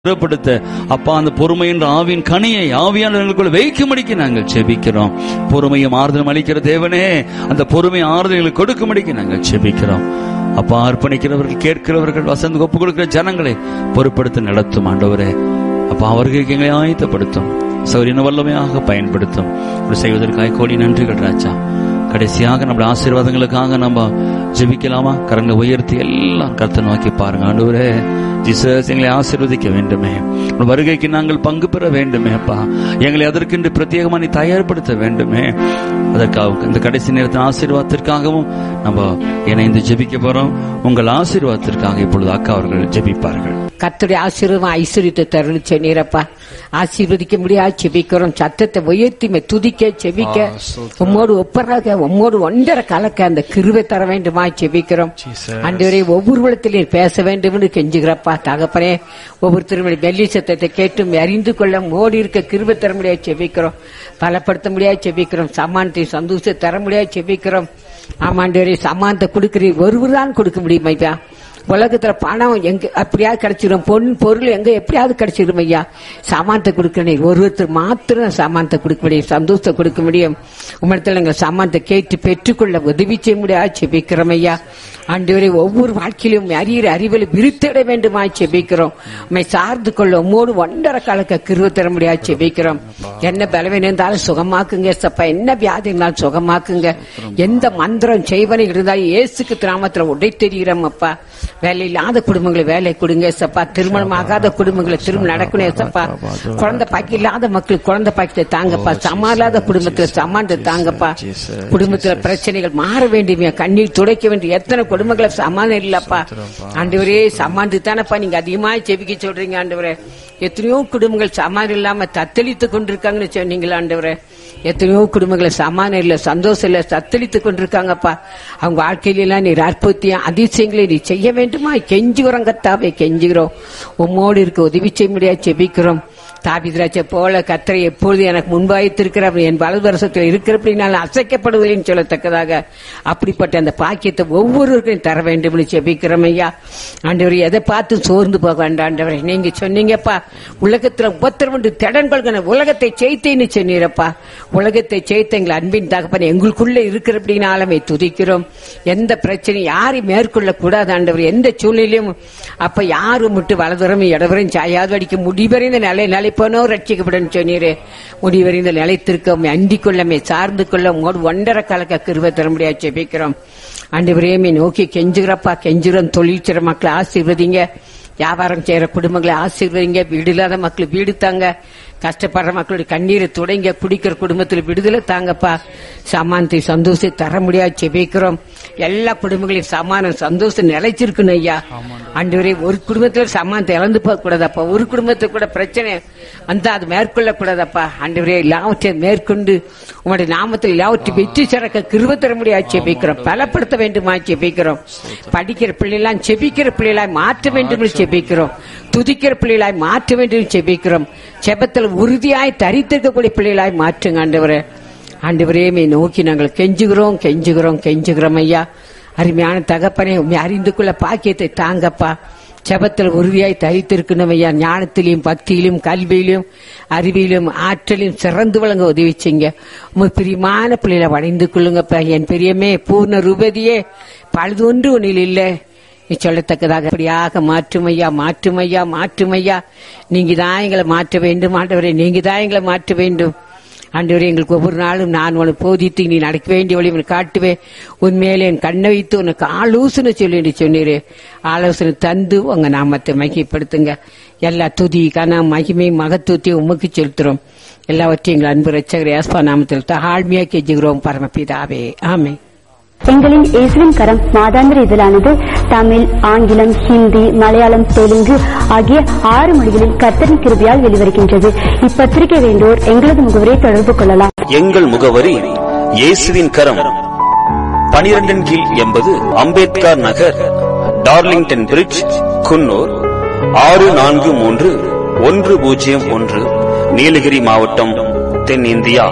ஸ்திரப்படுத்த அப்பா அந்த பொறுமை என்ற ஆவியின் கனியை ஆவியாளர்களுக்குள் வைக்கும்படிக்கு நாங்கள் செபிக்கிறோம் பொறுமையும் ஆறுதலும் அளிக்கிற தேவனே அந்த பொறுமை ஆறுதல்களை கொடுக்கும்படிக்கு நாங்கள் செபிக்கிறோம் அப்பா அர்ப்பணிக்கிறவர்கள் கேட்கிறவர்கள் வசந்து ஒப்பு கொடுக்கிற ஜனங்களை பொறுப்படுத்த நடத்தும் ஆண்டவரே அப்பா அவர்களுக்கு எங்களை ஆயத்தப்படுத்தும் சௌரியன வல்லமையாக பயன்படுத்தும் இப்படி செய்வதற்காக கோடி நன்றிகள் ராஜா கடைசியாக நம்முடைய ஆசீர்வாதங்களுக்காக நம்ம ஜெபிக்கலாமா கரங்களை உயர்த்தி எல்லாம் கருத்தை நோக்கி பாருங்க ஆண்டவரே ஜீசஸ் எங்களை ஆசீர்வதிக்க வேண்டுமே உன் வருகைக்கு நாங்கள் பங்கு பெற வேண்டுமே அப்பா எங்களை அதற்கென்று பிரத்யேகமா நீ தயார்படுத்த வேண்டுமே அதற்காக இந்த கடைசி நேரத்தின் ஆசீர்வாதத்திற்காகவும் நம்ம இணைந்து ஜெபிக்க போறோம் உங்கள் ஆசீர்வாதத்திற்காக இப்பொழுது அக்கா அவர்கள் ஜெபிப்பார்கள் கத்துடைய ஆசீர்வாதம் ஐஸ்வர்யத்தை தருணம் சொன்னீரப்பா ஆசீர்வதிக்க முடியாது செபிக்கிறோம் சத்தத்தை உயர்த்தி மே துதிக்க செபிக்க உம்மோடு ஒப்பராக உம்மோடு ஒன்றரை கலக்க அந்த கிருவை தர வேண்டுமா செபிக்கிறோம் அன்றுவரை ஒவ்வொரு விடத்திலையும் பேச வேண்டும் என்று கெஞ்சுகிறப்பா தகப்பனே ஒவ்வொருத்தருடைய வெள்ளி சத்தத்தை கேட்டும் அறிந்து கொள்ள மோடி இருக்க கிருவை தர முடியாது செபிக்கிறோம் பலப்படுத்த முடியாது செபிக்கிறோம் சமானத்தை சந்தோஷத்தை தர முடியாது செபிக்கிறோம் ஆமாண்டவரே சமானத்தை கொடுக்கிறீர் ஒருவர் தான் கொடுக்க முடியும் ஐயா உலகத்துல பணம் எங்க அப்படியாவது கிடைச்சிடும் பொன் பொருள் எங்க எப்படியாவது கிடைச்சிடும் ஐயா சாமானத்தை கொடுக்கணும் ஒருத்தர் மாத்திரம் சாமானத்தை கொடுக்க முடியும் சந்தோஷத்தை கொடுக்க முடியும் உம்மிடத்துல எங்க சாமானத்தை கேட்டு பெற்றுக்கொள்ள உதவி செய்ய முடியாது செபிக்கிறோம் ஐயா ஆண்டவரை ஒவ்வொரு வாழ்க்கையிலும் அறிகிற அறிவில் விருத்திட வேண்டுமா செபிக்கிறோம் உண்மை சார்ந்து கொள்ள உம்மோடு ஒன்றரை கலக்க கிருவ தர முடியாது செபிக்கிறோம் என்ன பலவீனம் இருந்தாலும் சுகமாக்குங்க சப்பா என்ன வியாதி இருந்தாலும் சுகமாக்குங்க எந்த மந்திரம் செய்வனை இருந்தாலும் இயேசுக்கு கிராமத்துல உடை தெரிகிறோம் அப்பா வேலை இல்லாத குடும்பங்களை வேலை கொடுங்க சப்பா திருமணம் ஆகாத குடும்பங்களை திருமணம் நடக்கணும் சப்பா குழந்தை பாக்கி இல்லாத மக்களுக்கு குழந்தை பாக்கியத்தை தாங்கப்பா சமா இல்லாத குடும்பத்துல சமானத்தை தாங்கப்பா குடும்பத்துல பிரச்சனைகள் மாற வேண்டிய கண்ணீர் துடைக்க வேண்டிய எத்தனை குடும்பங்களை சமாதானம் இல்லப்பா ஆண்டவரே சமாந்து தானப்பா நீங்க அதிகமா செபிக்க சொல்றீங்க ஆண்டவரே எத்தனையோ குடும்பங்கள் சமாதானம் இல்லாம தத்தளித்து கொண்டிருக்காங்கன்னு சொன்னீங்களா ஆண்டவரே எத்தனையோ குடும்பங்களை சமாதானம் இல்ல சந்தோஷம் இல்ல தத்தளித்து கொண்டிருக்காங்கப்பா அவங்க வாழ்க்கையில எல்லாம் நீர் அற்புத்தியம் அதிசயங்களை நீ செய்ய வேண்டுமா கெஞ்சுகிறோம் கத்தாவே கெஞ்சுகிறோம் உம்மோடு இருக்க உதவி செய்ய முடியாது செபிக்கிறோம் தாபிதிராட்சை போல கத்தரை எப்பொழுது எனக்கு முன்பாய்த்திருக்கிற என் வலதுவரசத்தில் இருக்கிறபடினால் அசைக்கப்படுவதில்லைன்னு சொல்லத்தக்கதாக அப்படிப்பட்ட அந்த பாக்கியத்தை ஒவ்வொருவருக்கும் தர வேண்டும் செபிக்கிறோம் ஐயா ஆண்டவர் எதை பார்த்து சோர்ந்து போக வேண்டாம் ஆண்டவரே நீங்க சொன்னீங்கப்பா உலகத்துல உபத்திரம் உண்டு திடன் கொள்கிற உலகத்தை செய்தேன்னு சொன்னீரப்பா உலகத்தை செய்த எங்கள் அன்பின் தகப்பன் எங்களுக்குள்ள இருக்கிறபடினாலுமே துதிக்கிறோம் எந்த பிரச்சனையும் யாரையும் மேற்கொள்ள கூடாது ஆண்டவர் எந்த சூழ்நிலையும் அப்ப யாரும் விட்டு வலதுரம் இடவரையும் சாயாது அடிக்க முடிவறிந்த நிலை நிலைப்பனோ ரட்சிக்கப்படும் சொன்னீரே முடிவறிந்த நிலைத்திருக்க அண்டிக் கொள்ளமே சார்ந்து கொள்ள உங்களோடு ஒன்றரை கலக்க கிருப தர முடியாது ஜெபிக்கிறோம் ஆண்டவரே மீ நோக்கி கெஞ்சுகிறப்பா கெஞ்சுகிறோம் தொழில் செய்ற மக்களை ஆசீர்வதிங்க வியாபாரம் செய்யற குடும்பங்களை ஆசீர்வதிங்க வீடு இல்லாத மக்கள் வீடு தாங்க கஷ்டப்படுற மக்களுடைய கண்ணீரை துடைங்க குடிக்கிற குடும்பத்தில் விடுதலை தாங்கப்பா சமானத்தை சந்தோஷத்தை தர முடியாது செபிக்கிறோம் எல்லா குடும்பங்களையும் சமானம் சந்தோஷம் நிலைச்சிருக்கணும் ஐயா அன்றுவரை ஒரு குடும்பத்துல சமானத்தை இழந்து போக கூடாதப்பா ஒரு குடும்பத்துக்கு கூட பிரச்சனை வந்தா அது மேற்கொள்ள கூடாதப்பா அன்றுவரே எல்லாவற்றையும் மேற்கொண்டு உங்களுடைய நாமத்தில் எல்லாவற்றையும் வெற்றி சிறக்க கிருப தர முடியாது செபிக்கிறோம் பலப்படுத்த வேண்டுமா செபிக்கிறோம் படிக்கிற பிள்ளைலாம் செபிக்கிற பிள்ளைகளாய் மாற்ற வேண்டும் என்று செபிக்கிறோம் துதிக்கிற பிள்ளைகளாய் மாற்ற வேண்டும் என்று செபிக்கிறோம் செபத்தில் உறுதியாய் தரித்திருக்கக்கூடிய பிள்ளைகளாய் மாற்றுங்க ஆண்டவரே ஆண்டவரே மே நோக்கி நாங்கள் கெஞ்சுகிறோம் கெஞ்சுகிறோம் கெஞ்சுகிறோம் ஐயா அருமையான தகப்பனே உண்மை அறிந்து கொள்ள பாக்கியத்தை தாங்கப்பா செபத்தில் உறுதியாய் தரித்திருக்கணும் ஐயா ஞானத்திலையும் பக்தியிலும் கல்வியிலும் அறிவிலும் ஆற்றலையும் சிறந்து வழங்க உதவி செய்யுங்க உங்க பிரியமான பிள்ளைகளை வணைந்து கொள்ளுங்கப்பா என் பெரியமே பூர்ண ரூபதியே பழுது ஒன்று ஒன்றில் இல்லை நீ சொல்லத்தக்கதாக அப்படியாக மாற்றுமையா மாற்றுமையா மாற்றுமையா நீங்க தான் எங்களை மாற்ற வேண்டும் ஆண்டவரே நீங்க தான் எங்களை மாற்ற வேண்டும் ஆண்டவரே எங்களுக்கு ஒவ்வொரு நாளும் நான் உனக்கு போதித்து நீ நடக்க வேண்டிய வழி உனக்கு காட்டுவேன் உண்மையிலே என் கண்ணை வைத்து உனக்கு ஆலோசனை சொல்லி சொன்னீரே ஆலோசனை தந்து உங்க நாமத்தை மகிப்படுத்துங்க எல்லா துதி கன மகிமை மகத்துவத்தையும் உமக்கு செலுத்துறோம் எல்லாவற்றையும் எங்கள் அன்பு ரச்சகர் ஏஸ்பா நாமத்தில் தாழ்மையா கெஞ்சுகிறோம் பரமபிதாவே ஆமே எங்களின் இயேசுவின் கரம் மாதாந்திர இதழானது தமிழ் ஆங்கிலம் ஹிந்தி மலையாளம் தெலுங்கு ஆகிய ஆறு மொழிகளில் கர்த்தரின் கிருபியால் வெளிவருகின்றது இப்பத்திரிகை வேண்டோர் எங்களது முகவரை தொடர்பு கொள்ளலாம் எங்கள் முகவரி இயேசுவின் கரம் பனிரெண்டின் கீழ் எண்பது அம்பேத்கர் நகர் டார்லிங்டன் பிரிட்ஜ் குன்னூர் ஆறு நான்கு மூன்று ஒன்று பூஜ்ஜியம் ஒன்று நீலகிரி மாவட்டம் தென்னிந்தியா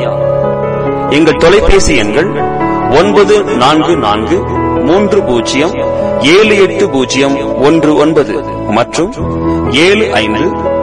எங்கள் தொலைபேசி எண்கள் ஒன்பது நான்கு நான்கு மூன்று பூஜ்ஜியம் ஏழு எட்டு பூஜ்ஜியம் ஒன்று ஒன்பது மற்றும் ஏழு ஐந்து